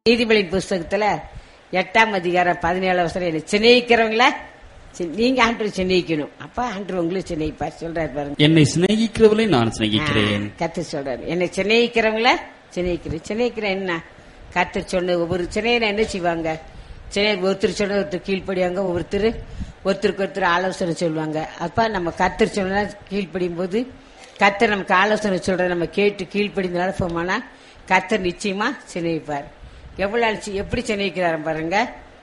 நீதிபதி புஸ்தகத்துல எட்டாம் அதிகாரம் பதினேழு வருஷம் என்ன சிநேகிக்கிறவங்கள சி- நீங்க ஆண்டு சிநேகிக்கணும் அப்ப ஆண்டு உங்களுக்கு சிநேகிப்பார் சொல்றாரு பாருங்க என்னை சிநேகிக்கிறவளை நான் சிநேகிக்கிறேன் கத்து சொல்றாரு என்னை சிநேகிக்கிறவங்கள சிநேகிக்கிறேன் சிநேகிக்கிறேன் என்ன கத்து சொன்ன ஒவ்வொரு சினையில என்ன செய்வாங்க சினை ஒருத்தர் சொன்ன ஒருத்தர் கீழ்ப்படியாங்க ஒருத்தர் ஒருத்தருக்கு ஒருத்தர் ஆலோசனை சொல்லுவாங்க அப்ப நம்ம கத்தர் சொன்னா கீழ்ப்படியும் போது கத்தர் நமக்கு ஆலோசனை சொல்ற நம்ம கேட்டு கீழ்ப்படிந்து நடப்போமானா கத்தர் நிச்சயமா சிநேகிப்பார் எவ்வளவு அழிச்சு எப்படி சிநேகிக்கிறாரு பாருங்க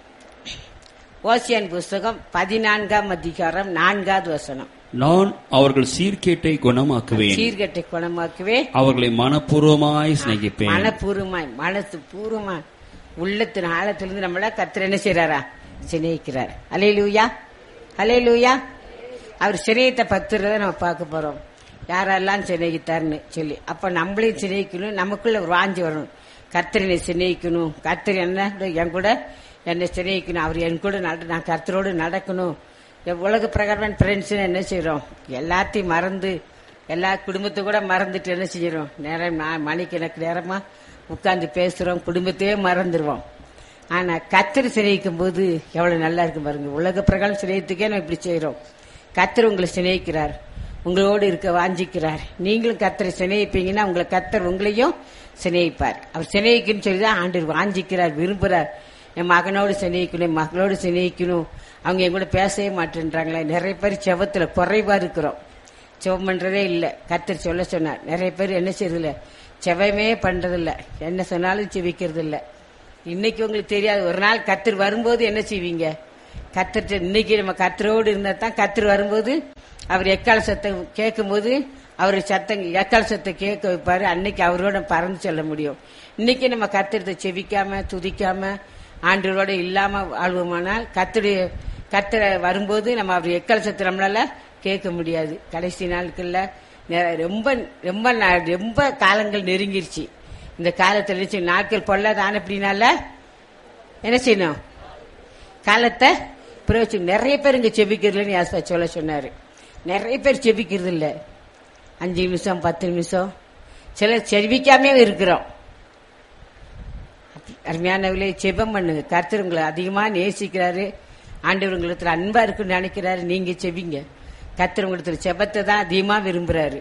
ஓசியன் புஸ்தகம் பதினான்காம் அதிகாரம் நான்காவது வசனம் நான் அவர்கள் சீர்கேட்டை குணமாக்குவேன் சீர்கட்டை குணமாக்கவே அவர்களை மனப்பூர்வமாய் சிநேகிப்பேன் மனப்பூர்வமாய் மனசு பூர்வமாய் உள்ளத்தின் ஆழத்திலிருந்து நம்மள கத்திர என்ன செய்யறாரா சிநேகிக்கிறார் அலே லூயா அலே லூயா அவர் சிநேகித்த பக்தரை நம்ம பார்க்க போறோம் யாரெல்லாம் சிநேகித்தார்னு சொல்லி அப்ப நம்மளையும் சிநேகிக்கணும் நமக்குள்ள ஒரு வாஞ்சி வரணும் கர்த்தரனை சிநேகிக்கணும் கர்த்தர் என்ன என் கூட என்னை சிநேகிக்கணும் அவர் என் கூட நட நான் கர்த்தரோடு நடக்கணும் என் உலக பிரகாரமான ஃப்ரெண்ட்ஸ் என்ன செய்றோம் எல்லாத்தையும் மறந்து எல்லா குடும்பத்தை கூட மறந்துட்டு என்ன செய்யறோம் நேரம் நான் மணிக்கு எனக்கு நேரமா உட்கார்ந்து பேசுறோம் குடும்பத்தையே மறந்துடுவோம் ஆனா கத்தர் சிநேகிக்கும் போது எவ்வளவு நல்லா இருக்கு பாருங்க உலக பிரகாரம் சிநேகத்துக்கே நம்ம இப்படி செய்யறோம் கத்தர் உங்களை சிநேகிக்கிறார் உங்களோடு இருக்க வாஞ்சிக்கிறார் நீங்களும் கத்தரை சிநேகிப்பீங்கன்னா உங்களை கத்தர் உங்களையும் சிநேகிப்பார் அவர் சிநேகிக்குன்னு சொல்லி தான் ஆண்டு வாஞ்சிக்கிறார் விரும்புறார் என் மகனோடு சிநேகிக்கணும் என் மகளோடு சிநேகிக்கணும் அவங்க என் கூட பேசவே மாட்டேன்றாங்களே நிறைய பேர் செவத்துல குறைவா இருக்கிறோம் செவம் பண்றதே இல்ல கத்தர் சொல்ல சொன்னார் நிறைய பேர் என்ன செய்யறதில்ல செவமே பண்றதில்ல என்ன சொன்னாலும் செவிக்கிறது இல்ல இன்னைக்கு உங்களுக்கு தெரியாது ஒரு நாள் கத்தர் வரும்போது என்ன செய்வீங்க கத்தர் இன்னைக்கு நம்ம கத்தரோடு இருந்தா தான் கத்தர் வரும்போது அவர் எக்கால சத்தம் கேட்கும்போது அவர் சத்தம் எக்கால சத்தம் கேட்க வைப்பாரு அன்னைக்கு அவரோட பறந்து செல்ல முடியும் இன்னைக்கு நம்ம கத்திரத்தை செவிக்காம துதிக்காம ஆண்டவரோட இல்லாம வாழ்வோமானால் கத்தருடைய கத்தரை வரும்போது நம்ம அவர் எக்கால சத்தம் நம்மளால கேட்க முடியாது கடைசி நாட்கள்ல நெ- ரொம்ப ரொம்ப நா- ரொம்ப காலங்கள் நெருங்கிருச்சு இந்த காலத்துல என்ன செய்யணும்? நாட்கள் பொல்லாதான அப்படின்னால என்ன செய்யணும் காலத்தை பிரயோஜனம் நிறைய பேர் இங்க செபிக்கிறதுலன்னு யாஸ்பா சொல்ல சொன்னாரு நிறைய பேர் செபிக்கிறது இல்ல அஞ்சு நிமிஷம் பத்து நிமிஷம் சிலர் செபிக்காமே இருக்கிறோம் அருமையானவர்களே செபம் பண்ணுங்க கர்த்தர் உங்களை அதிகமா நேசிக்கிறாரு ஆண்டவர் உங்களுக்கு அன்பா இருக்குன்னு நினைக்கிறாரு நீங்க செபிங்க கர்த்தர் உங்களுக்கு செபத்தை தான் அதிகமா விரும்புறாரு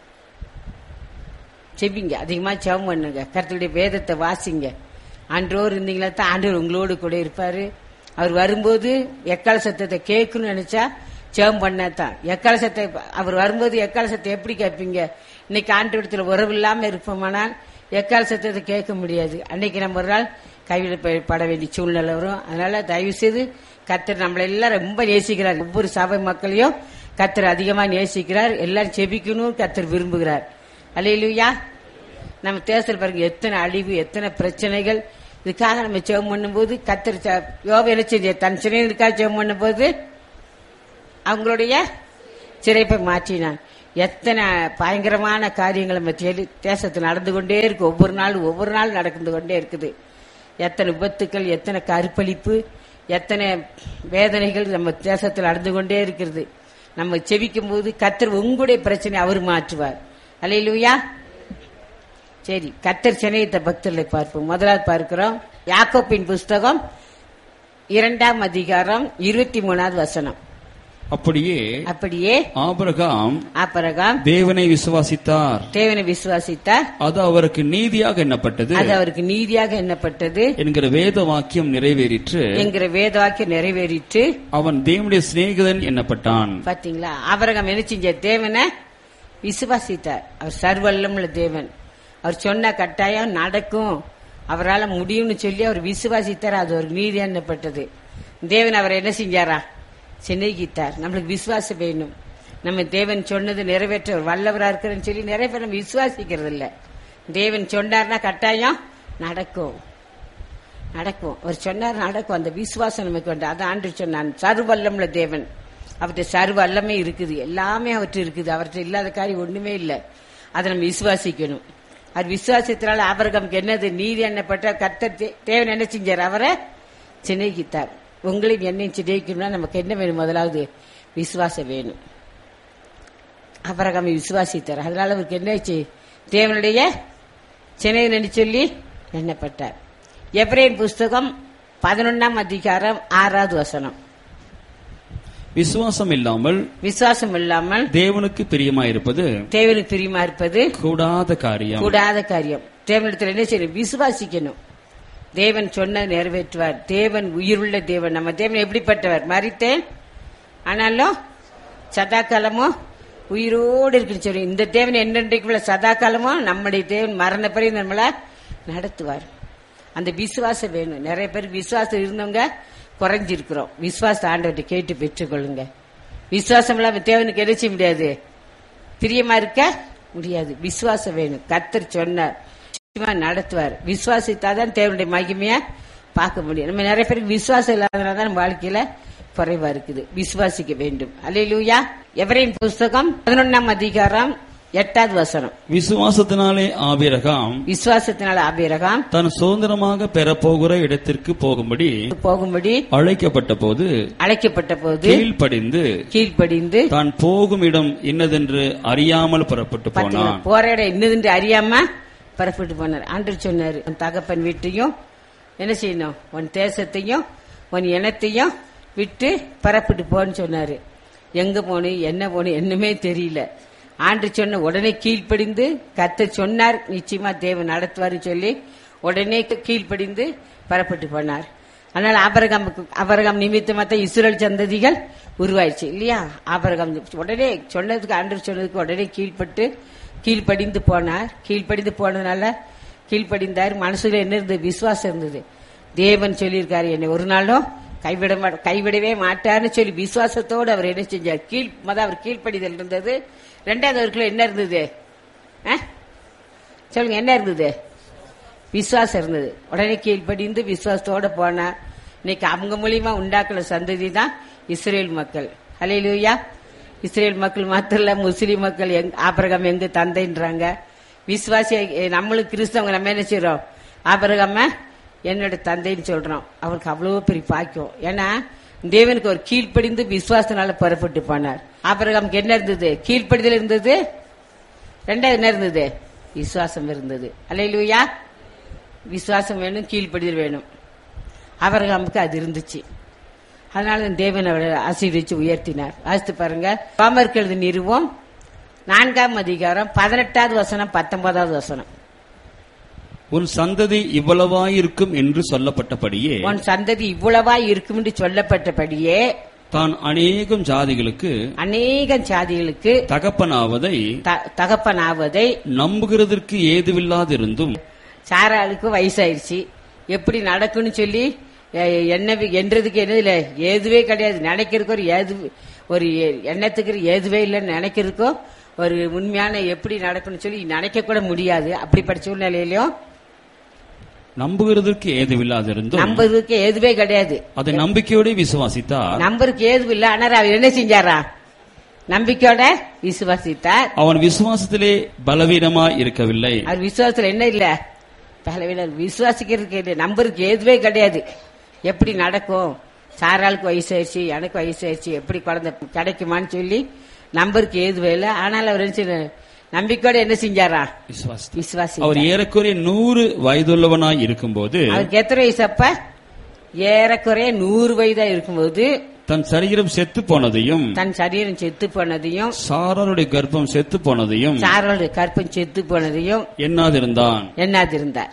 செபிங்க அதிகமா ஜெபம் பண்ணுங்க கர்த்தருடைய வேதத்தை வாசிங்க ஆண்டோர் இருந்தீங்களா தான் ஆண்டவர் உங்களோடு கூட இருப்பாரு அவர் வரும்போது எக்கால சத்தத்தை கேட்கணும்னு நினைச்சா ஜெபம் பண்ணாதான் எக்கால சத்தை அவர் வரும்போது எக்கால சத்தை எப்படி கேட்பீங்க இன்னைக்கு ஆண்டவரத்துல உறவு இல்லாம இருப்போமானால் எக்கால சத்தத்தை கேட்க முடியாது அன்னைக்கு நம்ம ஒரு நாள் கைவிடப்பட வேண்டிய சூழ்நிலை வரும் அதனால தயவு செய்து கர்த்தர் நம்மளை எல்லாம் ரொம்ப நேசிக்கிறார் ஒவ்வொரு சபை மக்களையும் கர்த்தர் அதிகமா நேசிக்கிறார் எல்லாரும் செபிக்கணும் கர்த்தர் விரும்புகிறார் அல்லையிலுயா நம்ம தேசத்தில் பாருங்க எத்தனை அழிவு எத்தனை பிரச்சனைகள் இதுக்காக நம்ம ஜெபம் பண்ணும்போது கத்தர் யோக என்ன செஞ்ச தன் சிறைகளுக்காக ஜெபம் பண்ணும்போது அவங்களுடைய சிறைப்பை மாற்றினான் எத்தனை பயங்கரமான காரியங்கள் நம்ம தேடி- தேசத்தில் நடந்து கொண்டே இருக்கு ஒவ்வொரு நாளும் ஒவ்வொரு நாள் நடந்து கொண்டே இருக்குது எத்தனை விபத்துக்கள் எத்தனை கருப்பளிப்பு எத்தனை வேதனைகள் நம்ம தேசத்தில் நடந்து கொண்டே இருக்கிறது நம்ம செபிக்கும் போது கத்தர் உங்களுடைய பிரச்சனை அவர் மாற்றுவார் அல்லையிலுயா சரி கத்தர் சென்னையத்த பக்தர்களை பார்ப்போம் முதலாவது பார்க்கிறோம் யாக்கோப்பின் புஸ்தகம் இரண்டாம் அதிகாரம் இருபத்தி மூணாவது வசனம் அப்படியே அப்படியே ஆபிரகாம் ஆபரகாம் தேவனை விசுவாசித்தார் தேவனை விசுவாசித்தார் அது அவருக்கு நீதியாக எண்ணப்பட்டது அது அவருக்கு நீதியாக எண்ணப்பட்டது என்கிற வேத வாக்கியம் நிறைவேறிற்று என்கிற வேதவாக்கியம் நிறைவேறிற்று அவன் தேவனுடைய சிநேகிதன் எண்ணப்பட்டான் பாத்தீங்களா ஆபரகம் என்ன செஞ்ச தேவனை விசுவாசித்தார் அவர் சர்வல்லமுள்ள தேவன் அவர் சொன்ன கட்டாயம் நடக்கும் அவரால் முடியும்னு சொல்லி அவர் விசுவாசித்தார் அது ஒரு நீதி எண்ணப்பட்டது தேவன் அவரை என்ன செஞ்சாரா சிநேகித்தார் நம்மளுக்கு விசுவாசம் வேணும் நம்ம தேவன் சொன்னது நிறைவேற்ற ஒரு வல்லவரா இருக்கிறன்னு சொல்லி நிறைய பேர் நம்ம விசுவாசிக்கிறது இல்ல தேவன் சொன்னார்னா கட்டாயம் நடக்கும் நடக்கும் அவர் சொன்னார் நடக்கும் அந்த விசுவாசம் நமக்கு வேண்டும் அதான் ஆண்டு சொன்னான் சர்வல்லமுள்ள தேவன் அவர்கிட்ட சர்வ வல்லமே இருக்குது எல்லாமே அவர்கிட்ட இருக்குது அவர்கிட்ட இல்லாத காரியம் ஒண்ணுமே இல்லை அதை நம்ம விசுவாசிக்கணும் அவர் விசுவாசத்தினால ஆபரகம்க்கு என்னது நீதி எண்ணப்பட்ட கர்த்தர் தே- தேவன் என்ன செஞ்சார் அவரை சிநேகித்தார் உங்களையும் என்னையும் சிநேகிக்கணும்னா நமக்கு என்ன வேணும் முதலாவது விசுவாசம் வேணும் அபரகம் விசுவாசித்தார் அதனால அவருக்கு என்னாச்சு தேவனுடைய சினையன் சொல்லி எண்ணப்பட்டார் எப்ரேன் புஸ்தகம் பதினொன்னாம் அதிகாரம் ஆறாவது வசனம் விசுவாசம் இல்லாமல் விசுவாசம் இல்லாமல் தேவனுக்கு பிரியமாயிருப்பது தேவனுக்கு பிரியமா இருப்பது கூடாத காரியம் கூடாத காரியம் தேவனிடத்தில் என்ன செய்யணும் விசுவாசிக்கணும் தேவன் சொன்னதை நிறைவேற்றுவார் தேவன் உயிருள்ள தேவன் நம்ம தேவன் எப்படிப்பட்டவர் மறித்தேன் ஆனாலும் சதா காலமோ உயிரோடு இருக்குன்னு சொல்லி இந்த தேவன் என்னென்றைக்குள்ள சதா காலமோ நம்முடைய தேவன் மரண பிறகு நம்மளை நடத்துவார் அந்த விசுவாசம் வேணும் நிறைய பேர் விசுவாசம் இருந்தவங்க குறைஞ்சிருக்கிறோம் விசுவாச ஆண்டவர்கிட்ட கேட்டு பெற்றுக்கொள்ளுங்க விசுவாசம் இல்லாம தேவனுக்கு என்ன செய்ய முடியாது பிரியமா இருக்க முடியாது விசுவாசம் வேணும் கத்தர் சொன்னார் நிச்சயமா நடத்துவார் விசுவாசித்தாதான் தேவனுடைய மகிமைய பார்க்க முடியும் நம்ம நிறைய பேருக்கு விசுவாசம் இல்லாதனால தான் நம்ம வாழ்க்கையில குறைவா இருக்குது விசுவாசிக்க வேண்டும் அல்லேலூயா எவரையும் புஸ்தகம் பதினொன்னாம் அதிகாரம் எட்டாவது வசனம் விசுவாசத்தினாலே ஆபிரகாம் விசுவாசத்தினால அபிரகாம் தான் சுதந்திரமாக பெறப்போகிற இடத்திற்கு போகும்படி போகும்படி அழைக்கப்பட்ட போது அழைக்கப்பட்ட போது கீழ்ப்படிந்து கீழ்ப்படிந்து தான் போகும் இடம் இன்னதென்று அறியாமல் புறப்பட்டு பாத்தீங்களா, போனான் போற இடம் என்னதுன்னு அறியாம புறப்பட்டு போனார் ஆண்டு சொன்னாரு உன் தகப்பன் வீட்டையும் என்ன செய்யணும் உன் தேசத்தையும் உன் இனத்தையும் விட்டு புறப்பட்டு போன்னு சொன்னாரு எங்க போகணும் என்ன போகணும் என்னமே தெரியல ஆண்டு சொன்ன உடனே கீழ்ப்படிந்து கத்த சொன்னார் நிச்சயமா தேவன் நடத்துவார்னு சொல்லி உடனே கீழ்ப்படிந்து புறப்பட்டு போனார் அதனால ஆபரகாமுக்கு ஆபரகாம் நிமித்தமா தான் இஸ்ரேல் சந்ததிகள் உருவாயிடுச்சு இல்லையா ஆபரகாம் உடனே சொன்னதுக்கு ஆண்டு சொன்னதுக்கு உடனே கீழ்ப்பட்டு கீழ்ப்படிந்து போனார் கீழ்ப்படிந்து போனதுனால கீழ்ப்படிந்தார் மனசுல என்ன இருந்தது விசுவாசம் இருந்தது தேவன் சொல்லியிருக்காரு என்னை ஒரு நாளும் கைவிட மாட்ட கைவிடவே மாட்டார்னு சொல்லி விசுவாசத்தோடு அவர் என்ன செஞ்சார் கீழ் மொதல் அவர் கீழ்ப்படிதல் இருந்தது ரெண்டாவது அவருக்குள்ள என்ன இருந்தது ஆ? சொல்லுங்க என்ன இருந்தது விசுவாசம் இருந்தது உடனே கீழ்ப்படிந்து விசுவாசத்தோட போனா இன்னைக்கு அவங்க மூலியமா உண்டாக்குற சந்ததி தான் இஸ்ரேல் மக்கள் ஹalleluya இஸ்ரேல் மக்கள் மாத்திரம் இல்ல முஸ்லீம் மக்கள் எங் ஆபரகம் எங்க தந்தைன்றாங்க விசுவாசி எ- நம்மளும் கிறிஸ்தவங்க நம்ம என்ன செய்றோம் ஆபரகம என்னோட தந்தைன்னு சொல்றோம் அவருக்கு அவ்வளவு பெரிய பாக்கியம் ஏன்னா தேவனுக்கு ஒரு கீழ்ப்படிந்து விசுவாசத்தினால புறப்பட்டு போனார் ஆபரகம்க்கு என்ன இருந்தது கீழ்ப்படிதல் இருந்தது ரெண்டாவது என்ன இருந்தது விசுவாசம் இருந்தது அல்லையிலூயா விசுவாசம் வேணும் கீழ்ப்படிதல் வேணும் அவரகாமுக்கு அது இருந்துச்சு அதனால தான் தேவன் அவரை ஆசீர்வதிச்சு உயர்த்தினார் வாசித்து பாருங்க பாமருக்கு எழுதி நிறுவம் நான்காம் அதிகாரம் பதினெட்டாவது வசனம் பத்தொன்பதாவது வசனம் உன் சந்ததி இவ்வளவாயிருக்கும் என்று சொல்லப்பட்டபடியே உன் சந்ததி இவ்வளவா இருக்கும் என்று சொல்லப்பட்டபடியே தான் அநேகம் ஜாதிகளுக்கு அநேக சாதிகளுக்கு தகப்பனாவதை த- தகப்பனாவதை நம்புகிறதற்கு ஏதுவில்லாதிருந்தும் சாராளுக்கு வயசாயிருச்சு எப்படி நடக்கும்னு சொல்லி எ- என்ன வி- என்றதுக்கு என்ன இல்ல ஏதுவே கிடையாது நினைக்கிறதுக்கு ஒரு ஏது ஒரு எ- எண்ணத்துக்கு ஏதுவே இல்லைன்னு நினைக்கிறதுக்கோ ஒரு உண்மையான எப்படி நடக்கும்னு சொல்லி நினைக்க கூட முடியாது அப்படிப்பட்ட சூழ்நிலையிலும் நம்புகிறதற்கு ஏதுவில்லாதிருந்தும் நம்புறதுக்கு ஏதுவே கிடையாது அதை நம்பிக்கையோட விசுவாசித்தார் நம்பருக்கு ஏதுவும் இல்ல ஆனா அவர் என்ன செஞ்சாரா நம்பிக்கையோட விசுவாசித்தார் அவன் விசுவாசத்திலே பலவீனமாய் இருக்கவில்லை அவர் விசுவாசத்துல என்ன இல்ல பலவீனர் விசுவாசிக்கிறதுக்கு இல்லை நம்பருக்கு ஏதுவே கிடையாது எப்படி நடக்கும் சாராளுக்கு வயசாயிருச்சு எனக்கு வயசாயிருச்சு எப்படி குழந்தை கிடைக்குமான்னு சொல்லி நம்பருக்கு ஏதுவே இல்லை ஆனால் அவர் என்ன செய்ய நம்பிக்கையோட என்ன செஞ்சாரா விசுவாசி விசுவாசி அவர் ஏறக்குறைய நூறு வயதுள்ளவனாய் இருக்கும்போது அவருக்கு எத்தனை வயசு அப்ப ஏறக்குறைய நூறு வயதா இருக்கும்போது தன் சரீரம் செத்து போனதையும் தன் சரீரம் செத்து போனதையும் சாராருடைய கர்ப்பம் செத்து போனதையும் சாரோட கற்பம் செத்து போனதையும் எண்ணாதிருந்தான் எண்ணாதிருந்தார்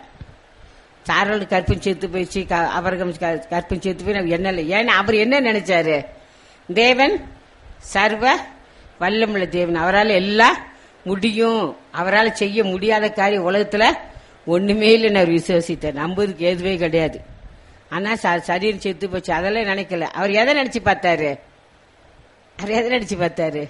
சாரோட கற்பம் செத்து போயிடுச்சு க- அவர்கம் க- கற்பம் செத்து போய் நம்ம எண்ணல ஏன்னா அவர் என்ன நினைச்சாரு தேவன் சர்வ வல்லமுள்ள தேவன் அவரால் எல்லாம் முடியும் அவரால் செய்ய முடியாத காரியம் உலகத்துல ஒண்ணுமே இல்லைன்னு அவர் விசுவாசித்தார் நம்புறதுக்கு எதுவே கிடையாது ஆனா ச- சரீரம் செத்து போச்சு அதெல்லாம் நினைக்கல அவர் எதை நினைச்சு பார்த்தாரு அவர் எதை நினைச்சு பார்த்தாரு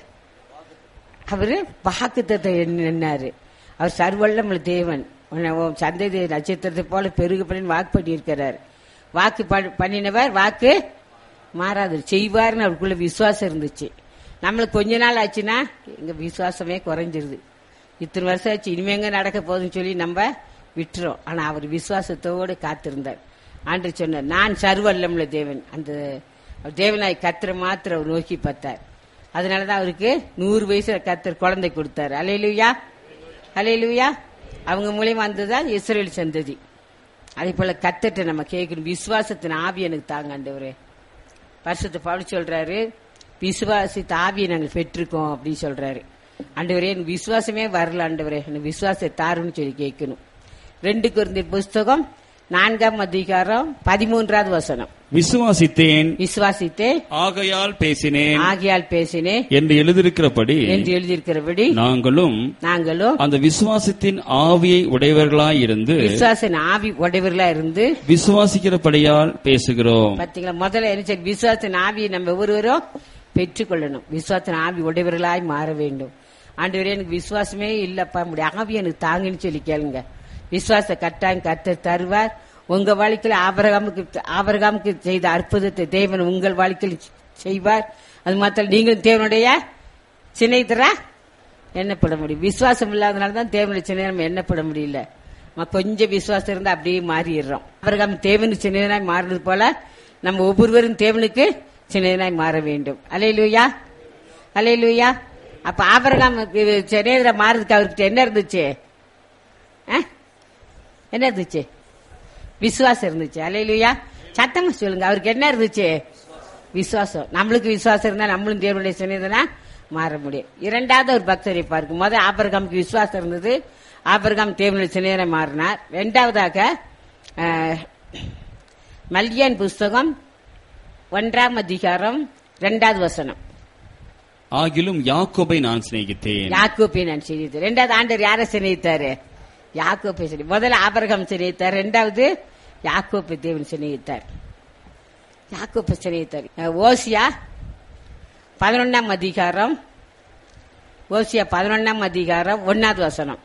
அவரு வாக்குத்தத்தை எண்ணாரு அவர் சர்வல்லமுள்ள தேவன் உன்னை உன் சந்ததி நட்சத்திரத்தை போல பெருகு பண்ணி வாக்கு பண்ணியிருக்கிறார் வாக்கு ப- பண்ணினவர் வாக்கு மாறாது செய்வார்னு அவருக்குள்ள விசுவாசம் இருந்துச்சு நம்மளுக்கு கொஞ்ச நாள் ஆச்சுன்னா எங்க விசுவாசமே குறைஞ்சிருது இத்தனை வருஷம் ஆச்சு இனிமே எங்க நடக்க போகுதுன்னு சொல்லி நம்ம விட்டுறோம் ஆனா அவர் விசுவாசத்தோடு காத்திருந்தார் ஆண்டு சொன்னார் நான் சர்வல்லமுள்ள தேவன் அந்த அவர் தேவனாய் கத்திர மாத்திரம் அவர் நோக்கி பார்த்தார் அதனாலதான் அவருக்கு நூறு வயசுல கத்தர் குழந்தை கொடுத்தாரு அலையிலுயா அலையிலுயா அவங்க மூலியமா வந்ததுதான் இஸ்ரேல் சந்ததி அதே போல கத்துட்டு நம்ம கேட்கணும் விசுவாசத்தின் ஆவி எனக்கு தாங்க ஆண்டவரே பரிசுத்த பவுல் சொல்றாரு விசுவாசித்த ஆவியை நாங்கள் பெற்றிருக்கோம் அப்படின்னு சொல்றாரு ஆண்டவரே எனக்கு விசுவாசமே வரல ஆண்டவரே எனக்கு விசுவாசத்தை தாருன்னு சொல்லி கேட்கணும் ரெண்டு குருந்திய புஸ்தகம் நான்காம் அதிகாரம் பதிமூன்றாவது வசனம் விசுவாசித்தேன் விசுவாசித்தே ஆகையால் பேசினேன் ஆகியால் பேசினே என்று எழுதியிருக்கிறபடி என்று எழுதியிருக்கிறபடி நாங்களும் நாங்களும் அந்த விசுவாசத்தின் ஆவியை உடையவர்களாயிருந்து விசுவாசன் ஆவி உடையவர்களா இருந்து விசுவாசிக்கிறபடியால் பேசுகிறோம் பாத்தீங்களா முதல்ல என்ன செய்ய விசுவாசத்தின் ஆவியை நம்ம ஒவ்வொருவரும் பெற்றுக்கொள்ளணும் விசுவாசத்தின் ஆவி உடையவர்களாய் மாற வேண்டும் ஆண்டவரே எனக்கு விசுவாசமே இல்லப்பா முடிய ஆவி எனக்கு தாங்கன்னு சொல்லி கேளுங்க விசுவாச கட்டாயம் கத்த தருவார் உங்க வாழ்க்கையில் ஆபரகாமுக்கு ஆபரகாமுக்கு செய்த அற்புதத்தை தேவன் உங்கள் வாழ்க்கையில் செய்வார் அது மாத்திரம் நீங்களும் தேவனுடைய சின்னைத்தரா எண்ணப்பட முடியும் விசுவாசம் இல்லாதனால தான் தேவனுடைய சின்ன நம்ம எண்ணப்பட முடியல நம்ம கொஞ்சம் விசுவாசம் இருந்தா அப்படியே மாறிடுறோம் அவர்கள் தேவனு சின்னதனாய் மாறுறது போல நம்ம ஒவ்வொருவரும் தேவனுக்கு சின்னதனாய் மாற வேண்டும் அலையிலுயா அலையிலுயா அப்ப ஆபரகாம் சின்னதரா மாறதுக்கு அவருக்கு என்ன இருந்துச்சு ஆ? என்ன இருந்துச்சு விசுவாசம் இருந்துச்சு அலையிலுயா சத்தமா சொல்லுங்க அவருக்கு என்ன இருந்துச்சு விசுவாசம் நம்மளுக்கு விசுவாசம் இருந்தா நம்மளும் தேவனுடைய சின்னதுனா மாற முடியும் இரண்டாவது ஒரு பக்தரை பார்க்கும் போது ஆபரகாமுக்கு விசுவாசம் இருந்தது ஆபரகாம் தேவனுடைய சின்னதனை மாறினார் இரண்டாவதாக அஹ், மல்கியான் புஸ்தகம் ஒன்றாம் அதிகாரம் இரண்டாவது வசனம் ஆகிலும் யாக்கோபை நான் சிநேகித்தேன் யாக்கோப்பை நான் சிநேகித்தேன் ரெண்டாவது ஆண்டவர் யாரை சிநேகித்தாரு யாக்கோப்பை சிநேகி முதல்ல ஆபரகம் சிநேகித்தார் ரெண்டாவது யாக்கோப்பை தேவன் சிநேகித்தார் யாக்கோப்பை சிநேகித்தார் அஹ், ஓசியா பதினொன்னாம் அதிகாரம் ஓசியா பதினொன்னாம் அதிகாரம் ஒன்னாவது வசனம்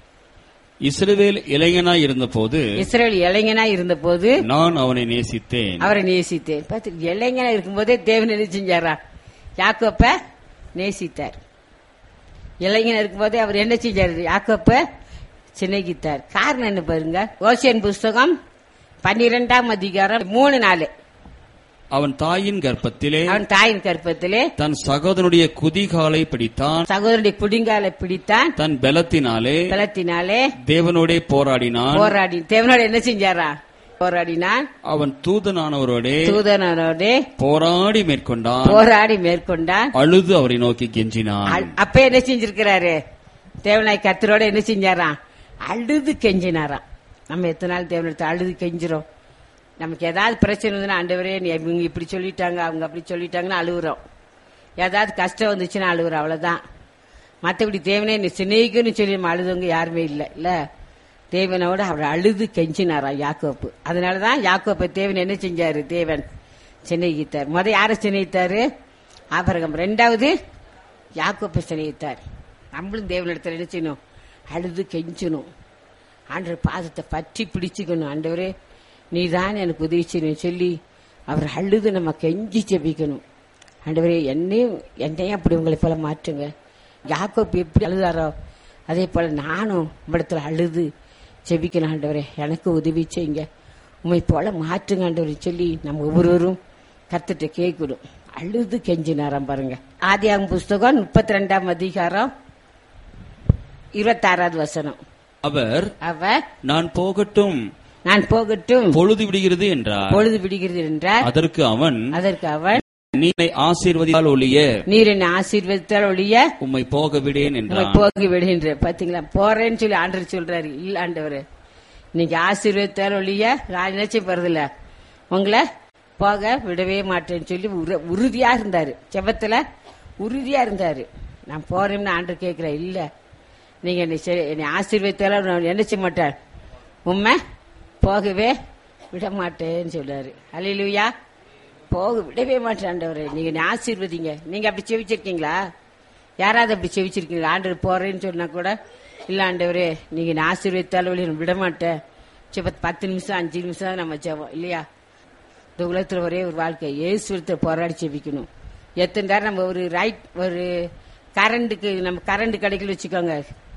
இஸ்ரவேல் இளைஞனாய் இருந்தபோது இஸ்ரேல் இளைஞனா இருந்தபோது நான் அவனை நேசித்தேன் அவரை நேசித்தேன் பார்த்து இளைஞனா இருக்கும்போதே தேவன் என்ன செஞ்சாரா யாக்கோப்ப நேசித்தார் இளைஞனா இருக்கும்போதே அவர் என்ன செஞ்சாரு யாக்கோப்ப சிநேகித்தார் காரணம் என்ன பாருங்க ஓசியன் புஸ்தகம் பன்னிரெண்டாம் அதிகாரம் மூணு நாலு அவன் தாயின் கர்ப்பத்திலே அவன் தாயின் கற்பத்திலே தன் சகோதரனுடைய குதிகாலை பிடித்தான் சகோதரனுடைய குடிங்காலை பிடித்தான் தன் பலத்தினாலே பலத்தினாலே தேவனோடே போராடினான் போராடி தேவனோட என்ன செஞ்சாரா போராடினான் அவன் தூதனானவரோடே தூதனோட போராடி மேற்கொண்டான் போராடி மேற்கொண்டான் அழுது அவரை நோக்கி கெஞ்சினான் அ- அப்ப என்ன செஞ்சிருக்கிறாரு தேவனாய் கத்தரோட என்ன செஞ்சாராம் அழுது கெஞ்சினாராம் நம்ம எத்தனை நாள் தேவனத்தை அழுது கெஞ்சிரும் நமக்கு ஏதாவது பிரச்சனை இருந்ததுன்னா ஆண்டவரே நீ இவங்க இப்படி சொல்லிட்டாங்க அவங்க அப்படி சொல்லிட்டாங்கன்னு அழுகுறோம் ஏதாவது கஷ்டம் வந்துச்சுன்னா அழுகுறோம் அவ்வளவுதான் மற்றபடி தேவனே நீ சிநேகிக்கணும்னு சொல்லி நம்ம அழுதவங்க யாருமே இல்லை இல்ல தேவனோட அவர் அழுது கெஞ்சினாராம் யாக்கோப்பு அதனாலதான் யாக்கோப்பை தேவன் என்ன செஞ்சாரு தேவன் சிநேகித்தார் முத யாரை சிநேகித்தாரு ஆபரகம் ரெண்டாவது யாக்கோப்பை சிநேகித்தார் நம்மளும் தேவனிடத்துல என்ன செய்யணும் அழுது கெஞ்சணும் ஆண்டவர் பாதத்தை பற்றி பிடிச்சுக்கணும் ஆண்டவரே நீதான் எனக்கு உதவி செய்யணும் சொல்லி அவர் அழுது நம்ம கெஞ்சி ஜெபிக்கணும் ஆண்டவரே என்னையும் என்னையும் அப்படி உங்களை போல மாற்றுங்க யாக்கோப் எப்படி அழுதாரோ அதே போல நானும் இடத்துல அழுது ஜெபிக்கணும் ஆண்டவரே எனக்கு உதவி செய்யுங்க உண்மை போல மாற்றுங்க ஆண்டவரே சொல்லி நம்ம ஒவ்வொருவரும் கத்துட்டு கேட்கணும் அழுது கெஞ்சினாராம் பாருங்க ஆதியாகம் புஸ்தகம் முப்பத்தி ரெண்டாம் அதிகாரம் இருபத்தாறாவது வசனம் அவர் அவர் நான் போகட்டும் நான் போகட்டும் பொழுது விடுகிறது என்றார் பொழுது விடுகிறது என்றார் அதற்கு அவன் அதற்கு அவர் நீ என்னை ஆசீர்வதித்தால் ஒழிய நீர் என்னை ஆசீர்வதித்தால் ஒழிய உம்மை போக விடேன் உம்மை என்றான் போக விடுகின்ற பாத்தீங்களா போறேன்னு சொல்லி ஆண்டவர் சொல்றாரு இல்ல ஆண்டவர் நீங்க ஆசீர்வதித்தால் ஒழிய நான் நினைச்சு போறதில்ல உங்களை போக விடவே மாட்டேன்னு சொல்லி உறு- உறுதியா இருந்தாரு செபத்துல உறுதியா இருந்தாரு நான் போறேன்னு ஆண்டவர் கேட்கிறேன் இல்ல நீங்க என்னை செ- என்னை ஆசீர்வதித்தாலும் நான் என்ன செய்ய மாட்டேன் உண்மை போகவே விட மாட்டேன்னு சொல்றாரு அல்லையா போக விடவே மாட்டேன் ஆண்டவரே நீங்க என்னை ஆசீர்வதிங்க நீங்க அப்படி செவிச்சிருக்கீங்களா யாராவது அப்படி செவிச்சிருக்கீங்களா ஆண்டவர் போறேன்னு சொன்னா கூட இல்ல ஆண்டவரே நீங்க என்னை ஆசீர்வதித்தாலும் வழி விட மாட்டேன் சரி பத்து நிமிஷம் அஞ்சு நிமிஷம் தான் நம்ம ஜெபம் இல்லையா இந்த உலகத்துல ஒரே ஒரு வாழ்க்கை ஏசுவத்தை போராடி செபிக்கணும் எத்தனை நேரம் நம்ம ஒரு ரைட் ஒரு கரண்ட்டுக்கு நம்ம கரண்ட் கிடைக்கல வச்சுக்கோங்க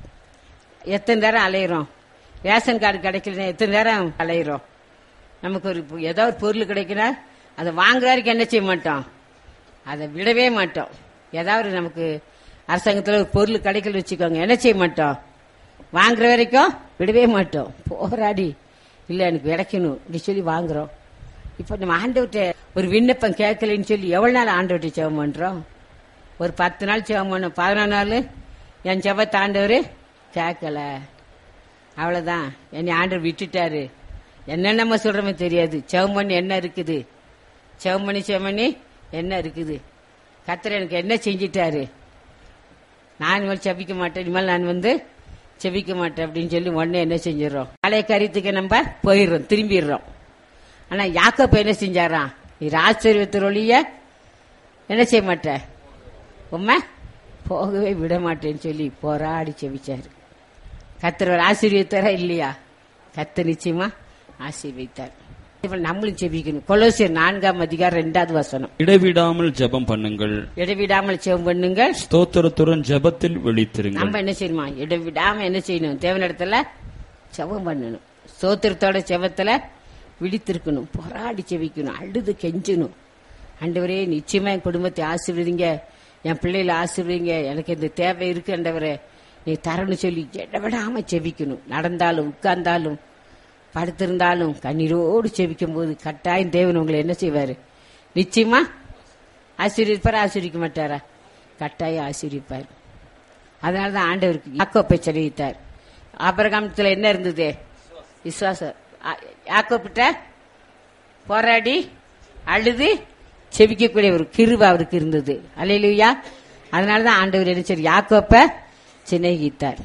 எத்தனை நேரம் அலையிறோம் ரேஷன் கார்டு கிடைக்கலன்னா எத்தனை நேரம் அலையிறோம் நமக்கு ஒரு பொ- ஏதோ ஒரு பொருள் கிடைக்குன்னா அதை வாங்குற வரைக்கும் என்ன செய்ய மாட்டோம் அதை விடவே மாட்டோம் ஏதாவது ஒரு நமக்கு அரசாங்கத்தில் ஒரு பொருள் கிடைக்கல வச்சுக்கோங்க என்ன செய்ய மாட்டோம் வாங்குற வரைக்கும் விடவே மாட்டோம் போராடி இல்லை எனக்கு கிடைக்கணும் இப்படி சொல்லி வாங்குறோம் இப்போ நம்ம ஆண்டவர்கிட்ட ஒரு விண்ணப்பம் கேட்கலன்னு சொல்லி எவ்வளவு நாள் ஆண்டவர்கிட்ட ஜெபம் பண்றோம் ஒரு பத்து நாள் ஜெபம் பண்ணோம் பதினொரு நாள் என் ஜெபத்தை ஆண்டவர் கேட்கல அவ்வளவுதான் என்னை ஆண்டவர் விட்டுட்டாரு என்ன நம்ம சொல்றோமே தெரியாது ஜெபம் பண்ணி என்ன இருக்குது ஜெபம் பண்ணி ஜெபம் பண்ணி என்ன இருக்குது கத்தர் எனக்கு என்ன செஞ்சிட்டாரு நான் இனிமேல் செபிக்க மாட்டேன் இனிமேல் நான் வந்து செபிக்க மாட்டேன் அப்படின்னு சொல்லி உடனே என்ன செஞ்சிடறோம் பழைய கருத்துக்கு நம்ம போயிடுறோம் திரும்பிடுறோம் ஆனா யாக்கோப்பு என்ன செஞ்சாராம் நீ ஆச்சரியத்தின் ஒளிய என்ன செய்ய மாட்ட உம்மை போகவே விட மாட்டேன்னு சொல்லி போராடி செபிச்சாரு கத்தர் ஒரு ஆசீர்வதித்தாரா இல்லையா கத்தர் நிச்சயமா ஆசீர்வதித்தார் இப்ப நம்மளும் செபிக்கணும் கொலோசியர் நான்காம் அதிகாரம் ரெண்டாவது வசனம் இடைவிடாமல் ஜெபம் பண்ணுங்கள் இடைவிடாமல் செவம் பண்ணுங்கள் ஸ்தோத்திரத்துடன் ஜெபத்தில் விழித்திருங்கள் நம்ம என்ன செய்யணுமா இடைவிடாம என்ன செய்யணும் தேவனிடத்துல செவம் பண்ணணும் சோத்திரத்தோட செவத்துல விழித்திருக்கணும் போராடி செவிக்கணும் அழுது கெஞ்சணும் ஆண்டவரே நிச்சயமா என் குடும்பத்தை ஆசீர்வதிங்க என் பிள்ளைகளை ஆசீர்வதிங்க எனக்கு இந்த தேவை இருக்கு ஆண்டவரே நீ தரணும் சொல்லி இடவிடாம செவிக்கணும் நடந்தாலும் உட்கார்ந்தாலும் படுத்திருந்தாலும் கண்ணீரோடு செவிக்கும் போது கட்டாயம் தேவன் உங்களை என்ன செய்வாரு நிச்சயமா ஆசீர்வதிப்பாரா ஆசீர்விக்க மாட்டாரா கட்டாயம் ஆசீர்விப்பார் அதனாலதான் ஆண்டவருக்கு யாக்கோப்பை செலவித்தார் ஆபரகாமத்துல என்ன இருந்தது விசுவாசம் ஆ- யாக்கோப்பிட்ட போராடி அழுது செபிக்கக்கூடிய ஒரு கிருப அவருக்கு இருந்தது அலையிலுயா அதனாலதான் ஆண்டவர் என்ன சரி யாக்கோப்ப சிநேகித்தார்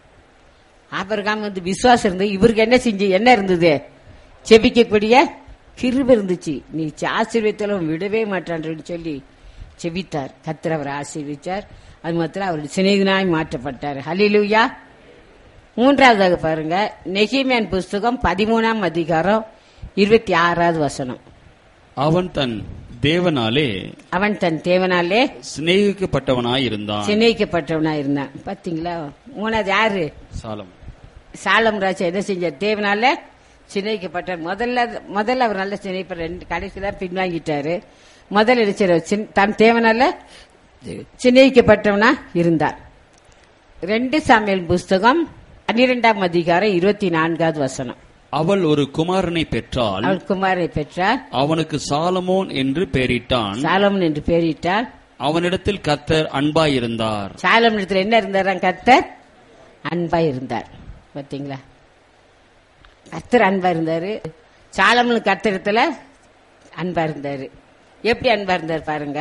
ஆபரகாம் வந்து விசுவாசம் இருந்தது இவருக்கு என்ன செஞ்சு என்ன இருந்தது செபிக்கக்கூடிய கிருப இருந்துச்சு நீ ஆசீர்வத்திலும் விடவே மாட்டான்னு சொல்லி செபித்தார் கத்திர அவர் ஆசீர்விச்சார் அது மாத்திரம் அவருடைய சிநேகிதனாய் மாற்றப்பட்டார் ஹலிலுயா மூன்றாவதாக பாருங்க நெகிமேன் புஸ்தகம் பதிமூணாம் அதிகாரம் இருபத்தி ஆறாவது வசனம் அவன் தன் தேவனாலே அவன் தன் தேவனாலே சிநேகிக்கப்பட்டவனாயிருந்தான் சிநேகிக்கப்பட்டவனா இருந்தான் பாத்தீங்களா மூணாவது யாரு சாலம் சாலம் ராஜா என்ன செஞ்சார் தேவனால சிநேகிக்கப்பட்டார் முதல்ல முதல்ல அவர் நல்ல சிநேகிப்ப ரெண்டு கடைசியில பின்வாங்கிட்டாரு முதல்ல என்ன செய்றார்? சின்- தன் தேவனால சிநேகிக்கப்பட்டவனா இருந்தார் ரெண்டு சாமியல் புஸ்தகம் பன்னிரெண்டாம் அதிகாரம் இருபத்தி நான்காவது வசனம் அவள் ஒரு குமாரனை பெற்றால் அவள் குமாரை பெற்றார் அவனுக்கு சாலமோன் என்று பெயரிட்டான் சாலமன் என்று பெயரிட்டார் அவனிடத்தில் கர்த்தர் அன்பாயிருந்தார் சாலம் இடத்துல என்ன இருந்தாராம் கர்த்தர் அன்பா இருந்தார் பாத்தீங்களா கர்த்தர் அன்பா இருந்தாரு சாலமன் கர்த்தரத்துல அன்பா இருந்தாரு எப்படி அன்பா இருந்தார் பாருங்க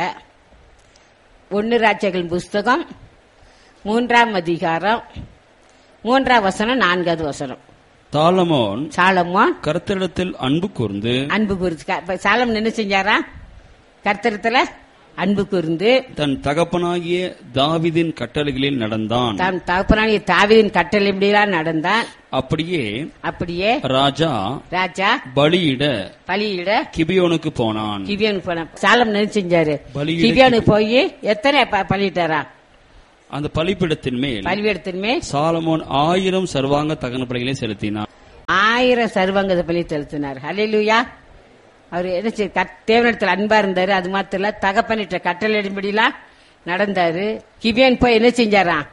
ஒன்னு ராஜ்யங்கள் புஸ்தகம் மூன்றாம் அதிகாரம் மூன்றாம் வசனம் நான்காவது வசனம் தாலமோன் சாலமோ கர்த்தரிடத்தில் அன்பு கூர்ந்து அன்பு குறித்து சாலமன் என்ன செஞ்சாரா கர்த்தரத்துல அன்பு கூர்ந்து தன் தகப்பனாகிய தாவிதின் கட்டளைகளில் நடந்தான் தான் தகப்பனாகிய தாவீதின் கட்டளை இப்படியெல்லாம் நடந்தான் அப்படியே அப்படியே ராஜா ராஜா பலியிட பலியிட கிபியோனுக்கு போனான் கிவியானுக்கு போன சாலம் என்ன செஞ்சாரு பலியிட கிவியானுக்கு போய் எத்தனை ப- பலியிட்டாரா அந்த பலிப்பிடத்தின் மேல் பலிபீடத்தின் மேல் சாலமோன் ஆயிரம் சர்வாங்க தகன பலிகளை செலுத்தினான் ஆயிரம் சர்வங்கத பலி செலுத்தினார் ஹalleluya அவர் என்ன செய்ய தேவனிடத்தில் அன்பா இருந்தாரு அது மாத்திரம் இல்ல தகப்பனிட்ட கட்டளையின்படிலாம் நடந்தாரு கிபியான் போய் என்ன செஞ்சாராம்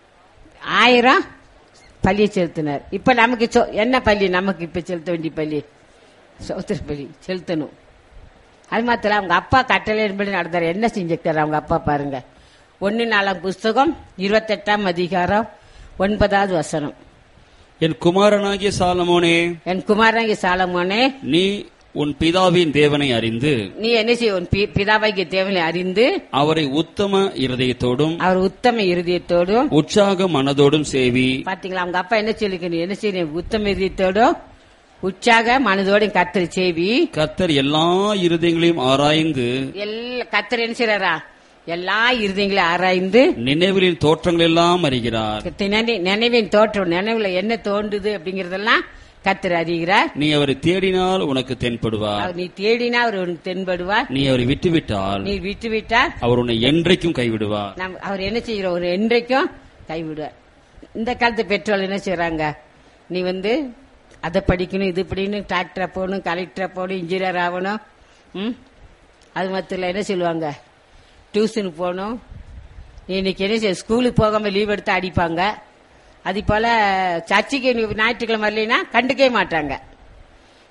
ஆயிரம் பலியை செலுத்தினார் இப்ப நமக்கு சொ- என்ன பள்ளி நமக்கு இப்ப செலுத்த வேண்டிய பள்ளி சோத்திர பலி செலுத்தணும் அது மாத்திரம் இல்ல, அவங்க அப்பா கட்டளையின்படி நடந்தாரு என்ன செஞ்சிருக்காரு அவங்க அப்பா பாருங்க ஒன்னு நாலாம் புஸ்தகம் இருபத்தெட்டாம் அதிகாரம் ஒன்பதாவது வசனம் என் குமாரனாகிய சாலமோனே என் குமாரனாகிய சாலமோனே நீ உன் பிதாவின் தேவனை அறிந்து நீ என்ன செய்ய உன் பி- பிதாவாகிய தேவனை அறிந்து அவரை உத்தம இருதயத்தோடும் அவர் உத்தம இருதயத்தோடும் உற்சாக மனதோடும் சேவி பாத்தீங்களா அவங்க அப்பா என்ன சொல்லிக்கணும் என்ன செய்யணும் உத்தம இருதயத்தோடும் உற்சாக மனதோடும் கத்தர் செய்வி கர்த்தர் எல்லா இருதயங்களையும் ஆராய்ந்து எல்லா கத்தர் என்ன செய்யறாரா எல்லா இருதயங்களையும் ஆராய்ந்து நினைவுகளின் தோற்றங்கள் எல்லாம் அறிகிறார் நினை- நினைவின் தோற்றம் நினைவுல என்ன தோன்றுது அப்படிங்கறதெல்லாம் கத்தர் அறிகிறார் நீ அவரை தேடினால் உனக்கு தென்படுவார் அவர் நீ தேடினா அவர் உனக்கு தென்படுவார் நீ அவரை விட்டுவிட்டால் நீ விட்டு விட்டால் அவர் உன்னை என்றைக்கும் கைவிடுவார் நம் அவர் என்ன செய்யறோம் ஒரு என்றைக்கும் கைவிடுவார் இந்த காலத்து பெற்றோர் என்ன செய்றாங்க நீ வந்து அதை படிக்கணும் இது படிக்கணும் டாக்டரா போகணும் கலெக்டரா போகணும் இன்ஜினியர் ஆகணும் ம் அது மாத்திரம் இல்ல, என்ன சொல்லுவாங்க டியூஷனுக்கு போகணும் நீ இன்னைக்கு என்ன செய்ய ஸ்கூலுக்கு போகாம லீவ் எடுத்து அடிப்பாங்க அது போல சர்ச்சுக்கு நீ ஞாயிற்றுக்கிழமை வரலைன்னா கண்டுக்கவே மாட்டாங்க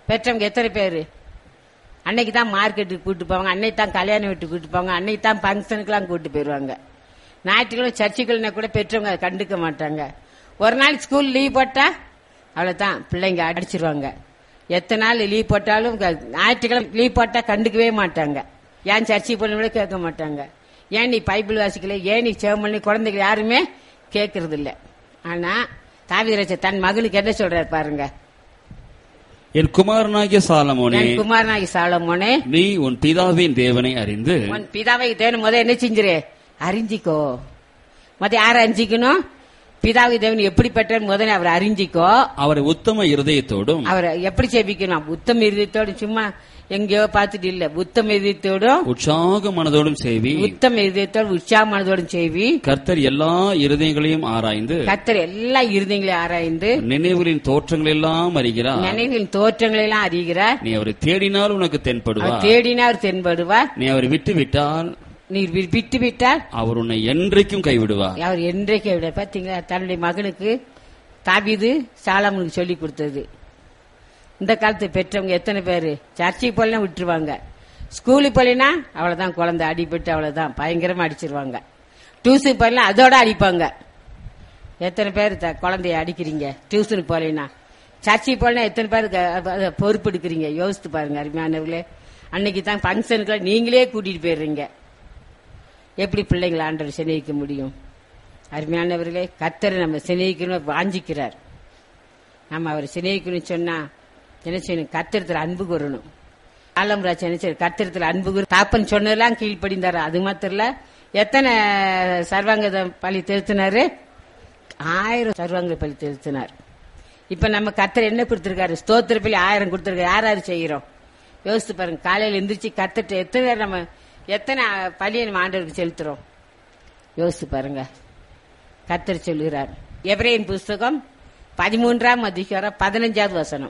பெற்றவங்க எத்தனை பேர் அன்னைக்கு தான் மார்க்கெட்டுக்கு கூட்டு போவாங்க அன்னைக்கு தான் கல்யாணம் வீட்டுக்கு கூட்டு போவாங்க அன்னைக்கு தான் ஃபங்க்ஷனுக்குலாம் கூட்டு போயிடுவாங்க ஞாயிற்றுக்கிழமை சர்ச்சுக்கிழமை கூட பெற்றவங்க அதை கண்டுக்க மாட்டாங்க ஒரு நாள் ஸ்கூல் லீவ் போட்டா அவ்வளவுதான் பிள்ளைங்க அடிச்சிருவாங்க எத்தனை நாள் லீவ் போட்டாலும் க- ஞாயிற்றுக்கிழமை லீவ் போட்டா கண்டுக்கவே மாட்டாங்க ஏன் சர்ச்சைக்கு போன கேட்க மாட்டாங்க ஏன் நீ பைபிள் வாசிக்கல ஏன் நீ சேவம் பண்ணி குழந்தைகள் யாருமே கேட்கறது இல்ல ஆனா தாவிதராஜ தன் மகனுக்கு என்ன சொல்றாரு பாருங்க என் குமாரனாகிய சாலமோனே என் குமாரனாகி சாலமோனே நீ உன் பிதாவின் தேவனை அறிந்து உன் பிதாவை தேவன் முத என்ன செஞ்சிரு அறிஞ்சிக்கோ முத யார அறிஞ்சிக்கணும் பிதாவை தேவன் எப்படிப்பட்டவர் முதல்ல அவர் அறிஞ்சிக்கோ அவரை உத்தம இருதயத்தோடும் அவரை எப்படி செபிக்கணும் உத்தம இருதயத்தோடு சும்மா எங்கேயோ பார்த்துட்டு இல்ல உத்தம இருதயத்தோடும் உற்சாக மனதோடும் செய்வி உத்தம இருதயத்தோடு உற்சாகமானதோடும் செய்வி கர்த்தர் எல்லா இருதயங்களையும் ஆராய்ந்து கத்தர் எல்லா இருதயங்களையும் ஆராய்ந்து நினைவுகளின் தோற்றங்கள் எல்லாம் அறிகிறார் நினைவின் தோற்றங்களை எல்லாம் அறிகிறார் நீ அவரை தேடினால் உனக்கு அவர் தென்படுவார் தேடினார் தென்படுவார் நீ அவரை விட்டு விட்டால் நீர் வி- விட்டு விட்டால் அவர் உன்னை என்றைக்கும் கைவிடுவார் அவர் என்றைக்கு விட பாத்தீங்களா தன்னுடைய மகனுக்கு தாபீது சாலமனுக்கு சொல்லி கொடுத்தது இந்த காலத்து பெற்றவங்க எத்தனை பேர் சர்ச்சைக்கு போலாம் விட்டுருவாங்க ஸ்கூலுக்கு போலினா அவ்வளவுதான் குழந்தை அடிபட்டு அவ்வளவுதான் பயங்கரமா அடிச்சிருவாங்க டியூஷனுக்கு போலாம் அதோட அடிப்பாங்க எத்தனை பேர் த- குழந்தைய அடிக்கிறீங்க டியூஷனுக்கு போலினா சர்ச்சைக்கு போலாம் எத்தனை பேர் க- அத- அத பொறுப்பு எடுக்கிறீங்க யோசித்து பாருங்க அருமையானவர்களே அன்னைக்கு தான் ஃபங்க்ஷனுக்குலாம் நீங்களே கூட்டிட்டு போயிடுறீங்க எப்படி பிள்ளைங்களை ஆண்டவர் சிநேகிக்க முடியும் அருமையானவர்களே கத்தரை நம்ம சிநேகிக்கணும் வாஞ்சிக்கிறார் நம்ம அவர் சிநேகிக்கணும்னு சொன்னா என்ன செய்யணும் கத்திரத்தில் அன்பு கூறணும் ஆலம்ராஜ் என்ன செய்ய கத்திரத்தில் அன்பு கூறு தாப்பன் சொன்னதெல்லாம் கீழ்ப்படிந்தாரு அது மாத்திரம் இல்ல எத்தனை சர்வாங்க பள்ளி திருத்தினாரு ஆயிரம் சர்வாங்க பள்ளி திருத்தினார் இப்ப நம்ம கத்தர் என்ன கொடுத்திருக்காரு ஸ்தோத்திர பள்ளி ஆயிரம் கொடுத்திருக்காரு யார் யார் செய்யறோம் யோசித்து பாருங்க காலையில எந்திரிச்சு கத்துட்டு எத்தனை பேர் நம்ம எத்தனை பள்ளியை நம்ம ஆண்டவருக்கு செலுத்துறோம் யோசித்து பாருங்க கத்தர் சொல்கிறார் எபிரேயன் புஸ்தகம் பதிமூன்றாம் அதிகாரம் பதினஞ்சாவது வசனம்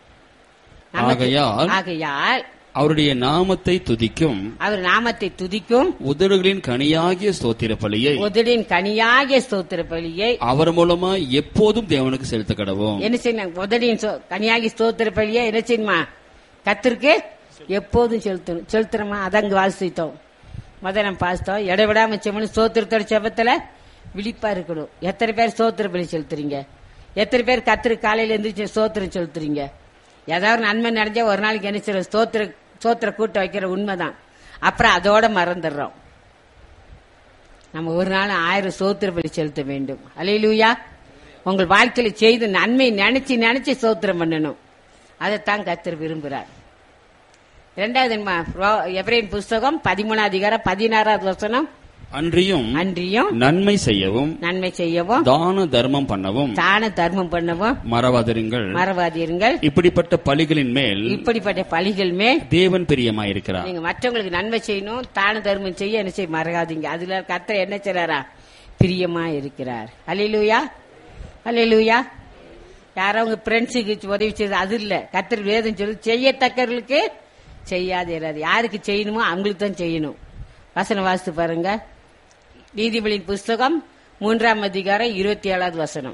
நமக்கு- ஆகையால் ஆகையால் அவருடைய நாமத்தை துதிக்கும் அவர் நாமத்தை துதிக்கும் உதடுகளின் கனியாகிய ஸ்தோத்திர பலியை உதடின் கனியாகிய ஸ்தோத்திர பலியை அவர் மூலமா எப்போதும் தேவனுக்கு செலுத்த கடவோம் என்ன செய்யணும் உதடின் சோ- கனியாகி ஸ்தோத்திர பலியை என்ன செய்யணுமா கத்திருக்கு எப்போதும் செலுத்தணும் செலுத்துறோமா அதங்க வாசித்தோம் முத நம்ம பாசித்தோம் இடைவிடாம செம்மனு ஸ்தோத்திரத்தோட செபத்துல விழிப்பா இருக்கணும் எத்தனை பேர் ஸ்தோத்திர பலி செலுத்துறீங்க எத்தனை பேர் கத்திரு காலையில எந்திரிச்சு ஸ்தோத்திரம் செலுத்துறீங்க ஏதாவது நன்மை நடந்தா ஒரு நாளைக்கு என்ன செய்யறோம் ஸ்தோத்திர ஸ்தோத்திர கூட்டம் வைக்கிற உண்மைதான் அப்புறம் அதோட மறந்துடுறோம் நம்ம ஒரு நாள் ஆயிரம் சோத்திர பலி செலுத்த வேண்டும் அலையிலூயா உங்கள் வாழ்க்கையில செய்து நன்மை நினைச்சு நினைச்சு சோத்திரம் பண்ணணும் அதைத்தான் கத்தர் விரும்புகிறார் இரண்டாவது என்ன? ரோ- எபிரேயர் புஸ்தகம் பதிமூணாவது அதிகாரம் பதினாறாவது வசனம் அன்றியும் அன்றியும் நன்மை செய்யவும் நன்மை செய்யவும் தான தர்மம் பண்ணவும் தான தர்மம் பண்ணவும் மறவாதிருங்கள் மறவாதீருங்கள் இப்படிப்பட்ட பலிகளின் மேல் இப்படிப்பட்ட பலிகள் மேல் தேவன் பிரியமாயிருக்கிறார் நீங்க மற்றவங்களுக்கு நன்மை செய்யணும் தான தர்மம் செய்ய என்ன செய்ய மறக்காதீங்க அதுல கத்தர் என்ன செய்றாரா பிரியமா இருக்கிறார் அலையிலூயா அலையிலூயா யாரோ உங்க ஃப்ரெண்ட்ஸுக்கு உதவி செய்யுது அது இல்ல கத்தர் வேதம் சொல்லி செய்யத்தக்கவர்களுக்கு செய்யாது இராது யாருக்கு செய்யணுமோ அவங்களுக்கு தான் செய்யணும் வசனம் வாசித்து பாருங்க நீதிபதியின் புஸ்தகம் மூன்றாம் அதிகாரம் இருபத்தி ஏழாவது வசனம்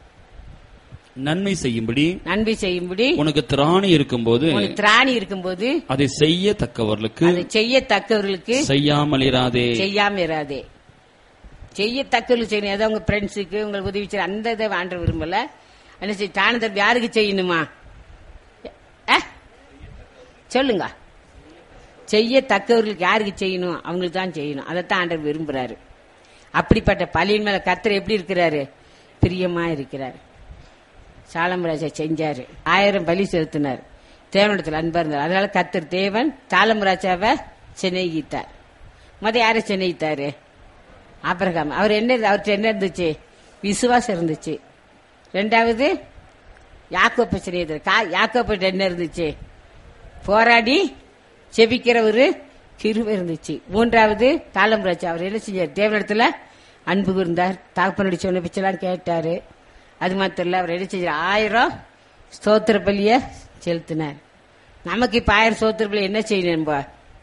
நன்மை செய்யும்படி நன்மை செய்யும்படி உனக்கு திராணி இருக்கும்போது உனக்கு திராணி இருக்கும்போது அதை செய்யத்தக்கவர்களுக்கு அதை செய்யத்தக்கவர்களுக்கு செய்யாமல் இராதே செய்யாம இராதே செய்யத்தக்கவர்கள் செய்யணும் ஏதோ உங்க ஃப்ரெண்ட்ஸுக்கு உங்களுக்கு உதவி செய்ய அந்த இதை வாண்ட விரும்பல என்ன செய்ய தானதர் யாருக்கு செய்யணுமா அஹ்? சொல்லுங்க செய்யத்தக்கவர்களுக்கு யாருக்கு செய்யணும் அவங்களுக்கு தான் செய்யணும் அதைத்தான் ஆண்டவர் விரும்புறாரு அப்படிப்பட்ட பலியின் மேல கர்த்தர் எப்படி இருக்கிறாரு பிரியமா இருக்கிறார் சாலமராஜா செஞ்சாரு ஆயிரம் பலி செலுத்தினார் தேவனிடத்தில் அன்பா இருந்தார் அதனால கர்த்தர் தேவன் சாலமராஜாவை சிநேகித்தார் முத யாரை சிநேகித்தாரு ஆபிரகாம் அவர் என்ன அவர்கிட்ட என்ன இருந்துச்சு விசுவாசம் இருந்துச்சு ரெண்டாவது யாக்கோப்ப சிநேகித்தார் கா யாக்கோப்பிட்ட என்ன இருந்துச்சு போராடி செபிக்கிற ஒரு கிருபை இருந்துச்சு மூன்றாவது தாளம்பராஜ் அவர் என்ன செஞ்சார் தேவனிடத்துல அன்பு இருந்தார் தாப்பனுடைய சொன்ன பிச்செல்லாம் கேட்டாரு அது மாத்திரம் இல்ல அவர் என்ன செஞ்சார் ஆயிரம் ஸ்தோத்திர பலிய செலுத்தினார் நமக்கு இப்ப ஆயிரம் ஸ்தோத்திர பலி என்ன செய்யணும் நம்ம?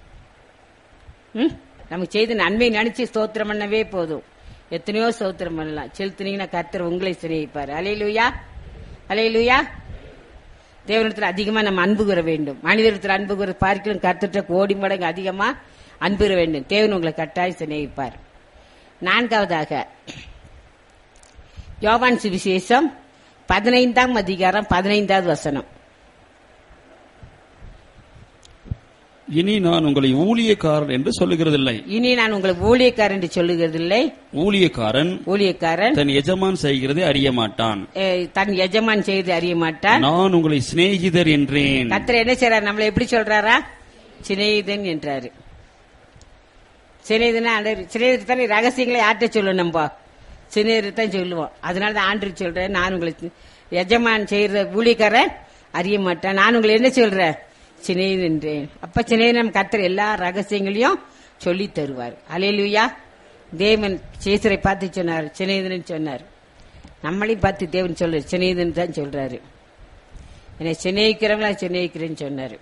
ம்? நமக்கு செய்த நன்மை நினைச்சு ஸ்தோத்திரம் பண்ணவே போதும் எத்தனையோ ஸ்தோத்திரம் பண்ணலாம் செலுத்துனீங்கன்னா கர்த்தர் உங்களை சிநேகிப்பார் அலையிலுயா அலையிலுயா தேவனிடத்தில் அதிகமா நம்ம அன்பு கூற வேண்டும் மனிதத்தில் அன்பு கூற பார்க்கலும் கருத்துட்ட கோடி மடங்கு அதிகமா அன்பு கூற வேண்டும் தேவன் உங்களை கட்டாயம் சிநேகிப்பார் நான்காவதாக யோவான் சுவிசேஷம் பதினைந்தாம் அதிகாரம் பதினைந்தாவது வசனம் இனி நான் உங்களை ஊழியக்காரன் என்று சொல்லுகிறதில்லை இனி நான் உங்களை ஊழியக்காரன் என்று சொல்லுகிறதில்லை ஊழியக்காரன் ஊழியக்காரன் தன் எஜமான் செய்கிறதை அறிய மாட்டான் அஹ், தன் எஜமான் செய்து அறிய மாட்டான் நான் உங்களை சிநேகிதர் என்றேன் கத்தர் என்ன செய்றார் நம்மளை எப்படி சொல்றாரா சிநேகிதன் என்றாரு சிநேகிதனா சிநேகிதர் தானே ரகசியங்களை யார்கிட்ட சொல்லுவோம் நம்ம சிநேகிதர் தான் சொல்லுவோம் அதனால தான் ஆண்டு சொல்றேன் நான் உங்களுக்கு எஜமான் செய்யற ஊழியக்காரன் அறிய மாட்டேன் நான் உங்களை என்ன சொல்றேன் சிநேகிதன் என்றேன் அப்ப சிநேகிதன் கத்தர் எல்லா ரகசியங்களையும் சொல்லி தருவார் அலையிலுயா தேவன் சேசரை பார்த்து சொன்னார் சிநேகிதன் சொன்னார் நம்மளையும் பார்த்து தேவன் சொல்ற சிநேகிதன் தான் சொல்றாரு என்னை சிநேகிக்கிறவங்களா சிநேகிக்கிறேன்னு சொன்னாரு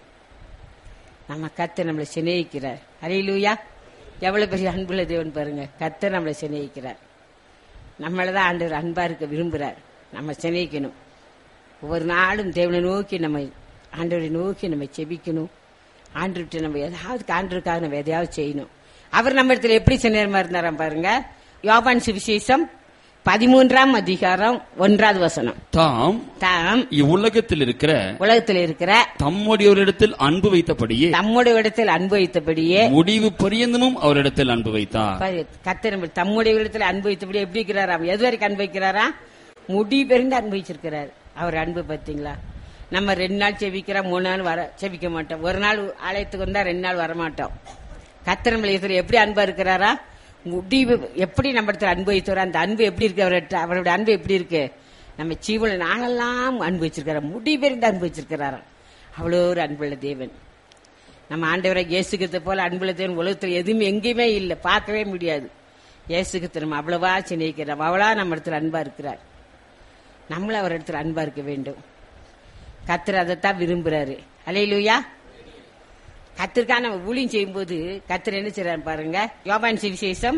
நம்ம கத்த நம்மளை சிநேகிக்கிறார் அலையிலூயா எவ்வளவு பெரிய அன்புள்ள தேவன் பாருங்க கத்த நம்மளை சிநேகிக்கிறார் நம்மள தான் ஆண்டவர் அன்பா இருக்க விரும்புறார் நம்ம சிநேகிக்கணும் ஒவ்வொரு நாளும் தேவனை நோக்கி நம்ம ஆண்டவரை நோக்கி நம்ம செபிக்கணும் ஆண்டுகிட்ட நம்ம ஏதாவது ஆண்டருக்காக நம்ம எதையாவது செய்யணும் அவர் நம்ம இடத்துல எப்படி சிநேகமா இருந்தாராம் பாருங்க யோபான் சுவிசேஷம் பதிமூன்றாம் அதிகாரம் ஒன்றாவது வசனம் தாம் தாம் இவ்வுலகத்தில் இருக்கிற உலகத்தில் இருக்கிற தம்முடையோரிடத்தில் அன்பு வைத்தபடியே தம்முடைய இடத்தில் அன்பு வைத்தபடியே முடிவு பரியந்தமும் அவரிடத்தில் அன்பு வைத்தார் கத்த நம்ம தம்முடைய இடத்துல அன்பு வைத்தபடி எப்படி இருக்கிறாரா எது வரைக்கும் அன்பு வைக்கிறாரா முடி பெருந்து அன்பு வச்சிருக்கிறார் அவர் அன்பு பார்த்தீங்களா நம்ம ரெண்டு நாள் செவிக்கிறோம் மூணு நாள் வர செவிக்க மாட்டோம் ஒரு நாள் ஆலயத்துக்கு வந்தா ரெண்டு நாள் வரமாட்டோம் கத்திர நம்மள எப்படி அன்பா இருக்கிறாரா முடிவு எப்படி நம்ம இடத்துல அன்பு வைத்தோரா அந்த அன்பு எப்படி இருக்கு அவர்கிட்ட அவருடைய அன்பு எப்படி இருக்கு நம்ம ஜீவன நாளெல்லாம் அன்பு வச்சிருக்கிறார் முடி பெருந்து அன்பு வச்சிருக்கிறாராம் அவ்வளோ ஒரு அன்புள்ள தேவன் நம்ம ஆண்டவரை இயேசுகிட்ட போல அன்புள்ள தேவன் உலகத்தில் எதுவுமே எங்கேயுமே இல்லை பார்க்கவே முடியாது இயேசுகிட்ட நம்ம அவ்வளவா சிநேகிக்கிறோம் அவ்வளவா நம்ம இடத்துல அன்பா இருக்கிறார் நம்மளும் அவர் இடத்துல அன்பா இருக்க வேண்டும் கத்தர் அதைத்தான் விரும்புறாரு அலையிலுயா கத்திற்காக நம்ம ஊழியம் செய்யும்போது கத்தர் என்ன செய்றாரு பாருங்க யோபான் சுவிசேஷம்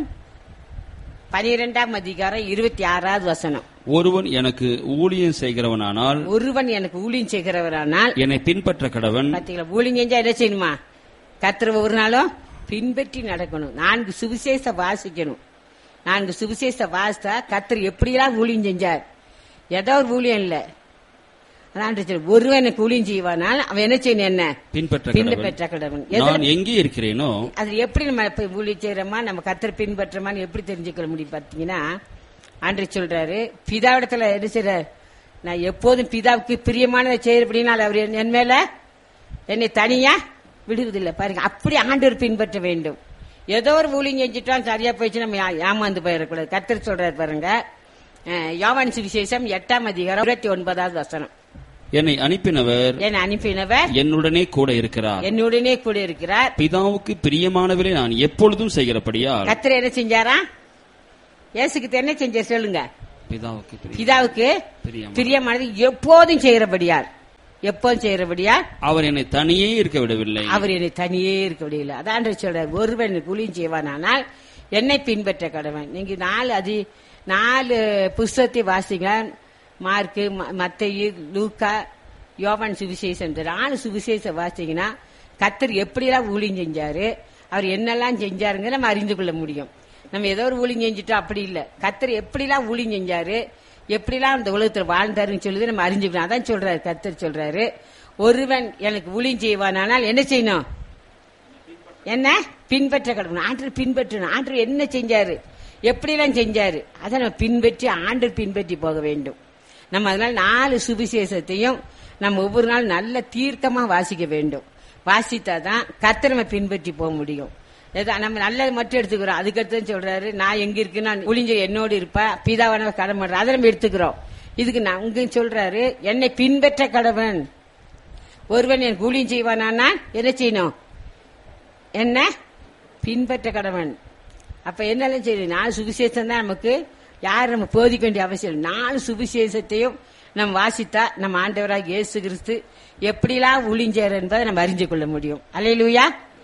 பனிரெண்டாம் அதிகாரம் இருபத்தி ஆறாவது வசனம் ஒருவன் எனக்கு ஊழியம் செய்கிறவனானால் ஒருவன் எனக்கு ஊழியம் செய்கிறவரானால் என்னை பின்பற்ற கடவன் பாத்தீங்களா ஊழியம் செஞ்சா என்ன செய்யணுமா கத்திர ஒரு நாளும் பின்பற்றி நடக்கணும் நான்கு சுவிசேஷ வாசிக்கணும் நான்கு சுவிசேஷ வாசித்தா கத்தர் எப்படியெல்லாம் ஊழியம் செஞ்சார் ஏதோ ஒரு ஊழியம் இல்ல அதான் சரி, ஒருவன் எனக்கு ஊழியம் செய்வானால் அவன் என்ன செய்யணும் என்ன பின்பற்ற பின்பற்ற கடவன் பெற்ற கடவன் எதுல- நான் எங்கே இருக்கிறேனோ அது எப்படி நம்ம இப்ப ஊழியம் செய்யறோமா நம்ம கத்தர் பின்பற்றமான்னு எப்படி தெரிஞ்சுக்கொள்ள முடியும் பாத்தீங்கன்னா ஆண்டு சொல்றாரு பிதாவிடத்துல என்ன செய்றார் நான் எப்போதும் பிதாவுக்கு பிரியமானதை செய்யறபடினால் அவர் என் என் மேல என்னை தனியா விடுவதில்லை பாருங்க அப்படி ஆண்டவர் பின்பற்ற வேண்டும் ஏதோ ஒரு ஊழியம் செஞ்சுட்டோம் சரியா போயிடுச்சு நம்ம ஏ- ஏமாந்து போயிடக்கூடாது கத்தர் சொல்றாரு பாருங்க அஹ், யோவான் சுவிசேஷம் எட்டாம் அதிகாரம் இருபத்தி ஒன்பதாவது வசனம் என்னை அனுப்பினவர் என்னை அனுப்பினவர் என்னுடனே கூட இருக்கிறார் என்னுடனே கூட இருக்கிறார் பிதாவுக்கு பிரியமானவரை நான் எப்பொழுதும் செய்கிறபடியால் கத்தர் என்ன செஞ்சாரா இயேசுக்கு என்ன செஞ்சார் சொல்லுங்க பிதாவுக்கு பிரியம். பிதாவுக்கு பிரியமா- பிரியமானது எப்போதும் செய்யறபடியார் எப்போதும் செய்யறபடியார் அவர் என்னை தனியே இருக்க விடவில்லை அவர் என்னை தனியே இருக்க முடியல அதான் சொல்றார் ஒருவன் குளியும் செய்வானானால் என்னை பின்பற்ற கடவன் நீங்க நாலு அதி நாலு புஸ்தகத்தை வாசிங்க மார்க்கு ம- மத்தேயு லூக்கா யோவான் சுவிசேஷம் இந்த நாலு சுவிசேஷம் வாசிங்கன்னா கத்தர் எப்படியெல்லாம் ஊழியம் செஞ்சாரு அவர் என்னெல்லாம் செஞ்சாருங்க நம்ம அறிந்து கொள்ள முடியும் நம்ம ஏதோ ஒரு ஊழியம் செஞ்சுட்டோம் அப்படி இல்ல கத்தர் எப்படிலாம் ஊழியம் செஞ்சாரு எப்படிலாம் அந்த உலகத்துல வாழ்ந்தாருன்னு சொல்லி நம்ம அறிஞ்சுக்கணும் அதான் சொல்றாரு கத்தர் சொல்றாரு ஒருவன் எனக்கு ஊழியம் செய்வானானால் என்ன செய்யணும் என்ன பின்பற்ற கடவுள் ஆண்டு பின்பற்றணும் ஆண்டு என்ன செஞ்சாரு எப்படிலாம் செஞ்சாரு அதை நம்ம பின்பற்றி ஆண்டு பின்பற்றி போக வேண்டும் நம்ம அதனால நாலு சுவிசேஷத்தையும் நம்ம ஒவ்வொரு நாள் நல்ல தீர்க்கமா வாசிக்க வேண்டும் வாசித்தாதான் கர்த்தரை நம்ம பின்பற்றி போக முடியும் ஏதோ நம்ம நல்லது மட்டும் எடுத்துக்கிறோம் அதுக்கடுத்து சொல்றாரு நான் எங்க இருக்குன்னா ஒளிஞ்ச என்னோடு இருப்பா பீதாவான கடமை அதை நம்ம எடுத்துக்கிறோம் இதுக்கு நான் இங்க சொல்றாரு என்னை பின்பற்ற கடவன் ஒருவன் எனக்கு ஊழியம் செய்வானா என்ன செய்யணும் என்ன பின்பற்ற கடவன் அப்ப என்னெல்லாம் செய்யணும் நாலு சுவிசேஷம் தான் நமக்கு யார் நம்ம போதிக்க வேண்டிய அவசியம் இல்லை. நாலு சுவிசேஷத்தையும் நம்ம வாசித்தா நம்ம ஆண்டவராக இயேசு கிறிஸ்து எப்படிலாம் ஊழியஞ்சார் என்பதை நம்ம அறிஞ்சு கொள்ள முடியும் அலையிலுயா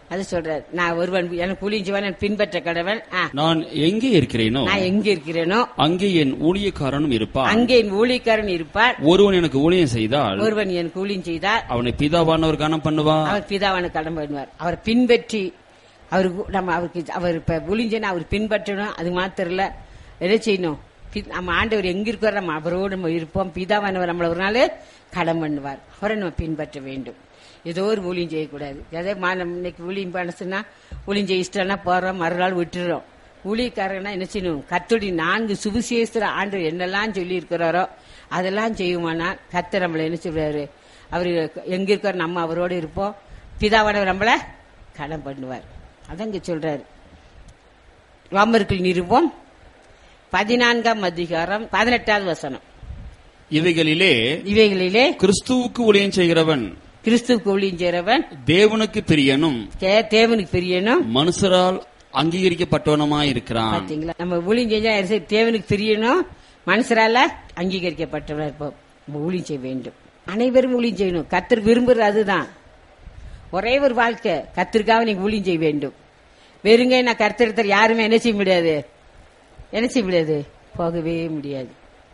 அது சொல்றாரு நான் ஒருவன் எனக்கு ஊழியஞ்சவன் பின்பற்ற கடவன் ஆ, நான் எங்கே இருக்கிறேனோ நான் எங்க இருக்கிறேனோ அங்கே என் ஊழியக்காரனும் இருப்பான் அங்கே என் ஊழியக்காரன் இருப்பார் ஒருவன் எனக்கு ஊழியம் செய்தால் ஒருவன் எனக்கு ஊழியம் செய்தார் அவனை பிதாவானவர் கனம் பண்ணுவான் அவர் பிதாவான கடன் பண்ணுவார் அவர் பின்பற்றி அவருக்கு நம்ம அவருக்கு அவர் இப்ப ஒளிஞ்சனா அவர் பின்பற்றணும் அது மாத்திரம் இல்ல என்ன செய்யணும் பி- நம்ம ஆண்டவர் எங்க இருக்கிறோம் நம்ம அவரோடு நம்ம இருப்போம் பிதாவானவர் நம்மள ஒரு நாள் கடன் பண்ணுவார் அவரை நம்ம பின்பற்ற வேண்டும் ஏதோ ஒரு ஊழியம் செய்யக்கூடாது அதே மா- நம்ம இன்னைக்கு ஊழியம் பண்ண சொன்னா ஊழியம் செய்ய இஷ்டம்னா போறோம் மறுநாள் விட்டுறோம் ஊழியக்காரங்கன்னா என்ன செய்யணும் கத்துடி நான்கு சுவிசேஷர ஆண்டு என்னெல்லாம் சொல்லி இருக்கிறாரோ அதெல்லாம் செய்யுமானா கத்த நம்மள என்ன சொல்றாரு அவர் எங்க இருக்கார் நம்ம அவரோடு இருப்போம் பிதாவானவர் நம்மள கடன் பண்ணுவார் அதான் இங்க சொல்றாரு ரோமர்கள் நிருபம் பதினான்காம் அதிகாரம் பதினெட்டாவது வசனம் இவைகளிலே இவைகளிலே கிறிஸ்துவுக்கு ஊழியம் செய்கிறவன் கிறிஸ்துவுக்கு ஊழியம் செய்றவன் தேவனுக்கு பிரியனும் தே- தேவனுக்கு பிரியனும் மனுஷரால் அங்கீகரிக்கப்பட்டவனமாயிருக்கிறான் பாத்தீங்களா நம்ம ஊழியம் செஞ்சா யாரு சரி, தேவனுக்கு பிரியணும் மனுஷரால அங்கீகரிக்கப்பட்டவனா இருப்போம் நம்ம ஊழியம் செய்ய வேண்டும் அனைவரும் ஊழியம் செய்யணும் கத்தர் விரும்புறது அதுதான் ஒரே ஒரு வாழ்க்கை கத்திற்காக நீங்க ஊழியம் செய்ய வேண்டும் வெறுங்க நான் கருத்தெடுத்தர் யாருமே என்ன செய்ய முடியாது என்ன செய்ய முடியாது போகவே முடியாது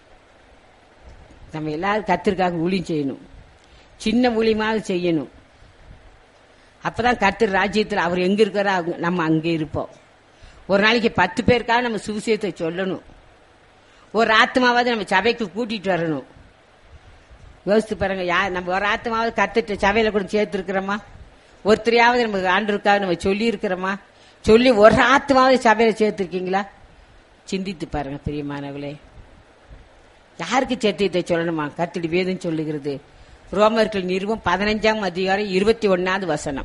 நம்ம எல்லாரும் கத்திற்காக ஊழியம் செய்யணும் சின்ன ஊழியமாவது செய்யணும் அப்பதான் கர்த்தர் ராஜ்யத்தில் அவர் எங்க இருக்கிறா நம்ம அங்கே இருப்போம் ஒரு நாளைக்கு பத்து பேருக்காக நம்ம சுவிசேஷத்தை சொல்லணும் ஒரு ஆத்மாவது நம்ம சபைக்கு கூட்டிட்டு வரணும் யோசித்து பாருங்க யார் நம்ம ஒரு ஆத்மாவது கத்துட்டு சபையில கூட சேர்த்துருக்கிறோமா ஒருத்தரையாவது நம்ம ஆண்டிருக்காவது நம்ம சொல்லி இருக்கிறோமா சொல்லி ஒரு ஆத்மாவது சபையில சேர்த்திருக்கீங்களா சிந்தித்து பாருங்க பிரியமானவளே யாருக்கு சத்தியத்தை சொல்லணுமா கத்திடி வேதம் சொல்லுகிறது ரோமர்கள் நிறுவம் பதினஞ்சாம் அதிகாரம் இருபத்தி ஒன்னாவது வசனம்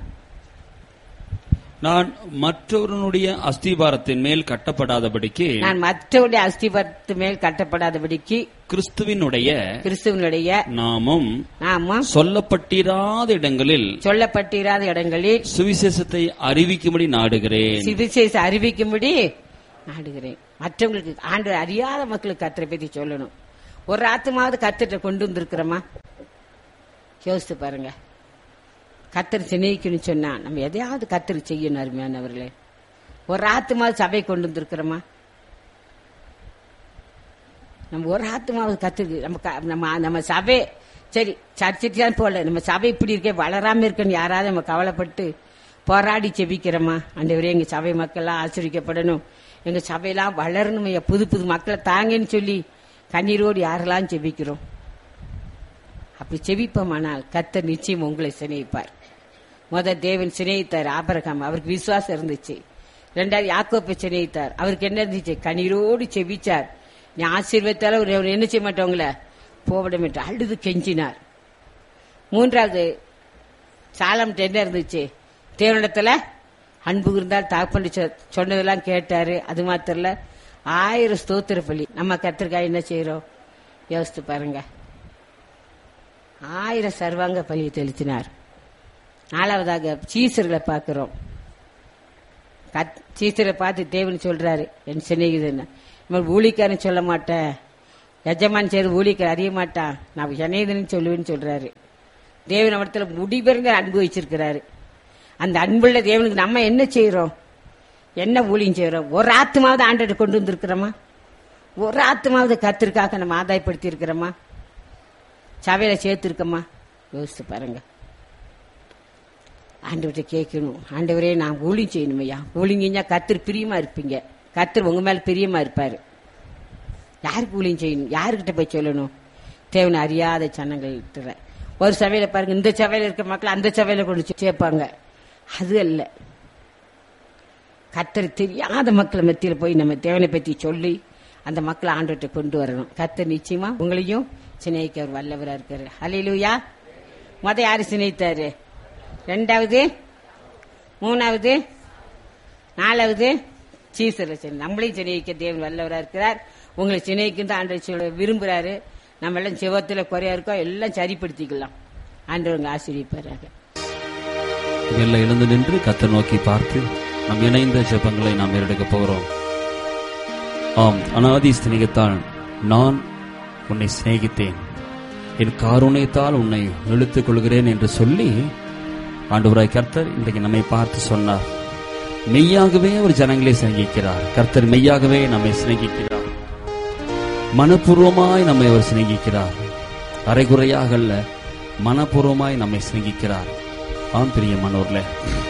நான் மற்றவருடைய அஸ்திபாரத்தின் மேல் கட்டப்படாதபடிக்கு நான் மற்றவருடைய அஸ்திபத்து மேல் கட்டப்படாதபடிக்கு கிறிஸ்துவினுடைய கிறிஸ்துவனுடைய நாமும் நாமம் சொல்லப்பட்டிராத இடங்களில் சொல்லப்பட்டிராத இடங்களில் சுவிசேஷத்தை அறிவிக்கும்படி நாடுகிறேன் சுவிசேஷ அறிவிக்கும்படி நாடுகிறேன் மற்றவங்களுக்கு ஆண்டு அறியாத மக்களுக்கு கத்தரை பத்தி சொல்லணும் ஒரு ஆத்மாவது கத்திட்ட கொண்டு வந்திருக்கிறோமா யோசித்து பாருங்க கத்தர் சிநேகிக்கணும்னு சொன்னா நம்ம எதையாவது கத்தர் செய்யணும் அருமையானவர்களே ஒரு ஆத்மாவது சபை கொண்டு வந்திருக்கிறோமா நம்ம ஒரு ஆத்மாவது கத்துக்கு நம்ம க- நம்ம நம்ம சபை சரி சர்ச்சுக்கு தான் போல நம்ம சபை இப்படி இருக்கே வளராம இருக்குன்னு யாராவது நம்ம கவலைப்பட்டு போராடி செபிக்கிறோமா ஆண்டவரே எங்க சபை மக்கள்லாம் ஆசிரிக்கப்படணும் எங்க சபையெல்லாம் வளரணும் ஐயா புது புது மக்களை தாங்கன்னு சொல்லி கண்ணீரோடு யாரெல்லாம் செபிக்கிறோம் அப்படி செபிப்போமானால் கர்த்தர் நிச்சயம் உங்களை சிநேகிப்பார் முத தேவன் சிநேகித்தார் ஆபரகாம் அவருக்கு விசுவாசம் இருந்துச்சு ரெண்டாவது யாக்கோப்பை சிநேகித்தார் அவருக்கு என்ன இருந்துச்சு கண்ணீரோடு செபிச்சார் நீ ஆசீர்வத்தால ஒரு அவர் என்ன செய்ய மாட்டவங்கள போவிட மாட்டார் அழுது கெஞ்சினார் மூன்றாவது சாலம் என்ன இருந்துச்சு தேவனிடத்துல அன்பு இருந்தால் தாப்பண்டு சொன்னதெல்லாம் கேட்டாரு அது மாத்திரம் இல்ல ஆயிரம் ஸ்தோத்திர பலி நம்ம கத்திரிக்காய் என்ன செய்யறோம் யோசித்து பாருங்க ஆயிரம் சர்வாங்க பலியை தெளித்தினார் நாலாவதாக சீசர்களை பார்க்கிறோம் கத்- சீசரை பார்த்து தேவன் சொல்றாரு என் சிநேகிதன் இவன் ஊழிக்காரன் சொல்ல மாட்டேன் எஜமான் செய்து ஊழிக்கார அறிய மாட்டான் நான் சிநேகிதன் சொல்லுவேன்னு சொல்றாரு தேவன் அவடத்துல முடிபெருங்க அன்பு வச்சிருக்கிறாரு அந்த அன்புள்ள தேவனுக்கு நம்ம என்ன செய்யறோம் என்ன ஊழியம் செய்யறோம் ஒரு ஆத்மாவது ஆண்டை கொண்டு வந்திருக்கிறோமா ஒரு ஆத்மாவது கத்திற்காக நம்ம ஆதாயப்படுத்தி இருக்கிறோமா சபையில சேர்த்திருக்கோமா யோசித்து பாருங்க ஆண்டவர்கிட்ட கேட்கணும் ஆண்டவரே நான் ஊழியம் செய்யணும் ஐயா ஊழியம் செஞ்சா கத்தர் பிரியமா இருப்பீங்க கத்தர் உங்க மேல பிரியமா இருப்பாரு யாருக்கு ஊழியம் செய்யணும் யாருக்கிட்ட போய் சொல்லணும் தேவனை அறியாத சனங்கள் ஒரு சபையில பாருங்க இந்த சபையில இருக்க மக்கள் அந்த சபையில கொண்டு போய் சேர்ப்பாங்க அது அல்ல கத்தர் தெரியாத மக்கள் மத்தியில போய் நம்ம தேவனை பத்தி சொல்லி அந்த மக்களை ஆண்டவர்கிட்ட கொண்டு வரணும் கத்தர் நிச்சயமா உங்களையும் சிநேகிக்க அவர் வல்லவரா இருக்காரு அலையிலுயா முத யாரு சிநேகித்தாரு ரெண்டாவது மூணாவது நாலாவது சீசர் நம்மளையும் சிநேகிக்க தேவன் வல்லவரா இருக்கிறார் உங்களை சிநேகிக்கும் தான் ஆண்டவர் சொல்ல விரும்புறாரு நம்ம எல்லாம் சிவத்துல குறையா இருக்கோம் எல்லாம் சரிப்படுத்திக்கலாம் ஆண்டவர் உங்களை ஆசீர்விப்பாராக வெள்ள எழுந்து நின்று கத்த நோக்கி பார்த்து நம் இணைந்த ஜெபங்களை நாம் ஏறெடுக்க போகிறோம் ஆம் அனாதி சிநேகத்தால் நான் உன்னை சிநேகித்தேன் என் காருண்யத்தால் உன்னை இழுத்துக் கொள்கிறேன் என்று சொல்லி ஆண்டவராய் கர்த்தர் இன்றைக்கு நம்மை பார்த்து சொன்னார் மெய்யாகவே ஒரு ஜனங்களை சிநேகிக்கிறார் கர்த்தர் மெய்யாகவே நம்மை சிநேகிக்கிறார் மனப்பூர்வமாய் நம்மை அவர் சிநேகிக்கிறார் அரைகுறையாக அல்ல மனப்பூர்வமாய் நம்மை சிநேகிக்கிறார் ஆம் பிரிய மனோர்ல